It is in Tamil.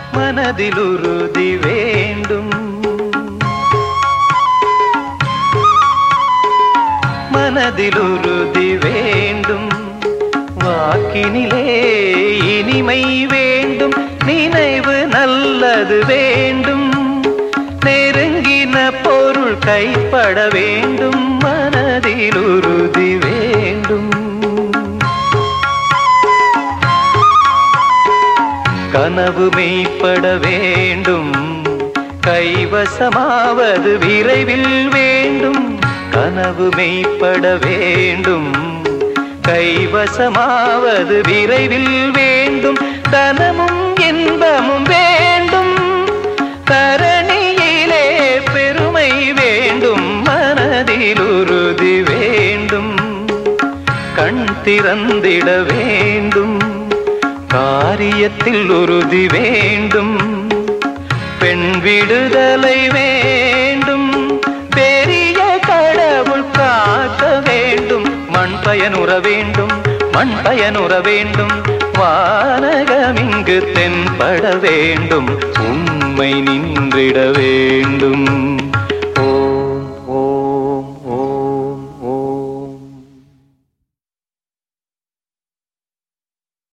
மனதில் உறுதி வேண்டும் மனதில் உறுதி வேண்டும் வாக்கினிலே இனிமை வேண்டும் நினைவு நல்லது வேண்டும் நெருங்கின பொருள் கைப்பட வேண்டும் மனதில் உறுதி வேண்டும் கனவு மெய்ப்பட வேண்டும் கைவசமாவது விரைவில் வேண்டும் கனவு மெய்ப்பட வேண்டும் கைவசமாவது விரைவில் வேண்டும் தனமும் இன்பமும் வேண்டும் தரணியிலே பெருமை வேண்டும் மனதில் உறுதி வேண்டும் கண் திறந்திட வேண்டும் காரியத்தில் உறுதி வேண்டும் பெண் விடுதலை வேண்டும் பெரிய கடவுள் காக்க வேண்டும் மண் பயனுற வேண்டும் மண் பயனுற வேண்டும் வானகம் இங்கு தென்பட வேண்டும் உண்மை நின்றிட வேண்டும்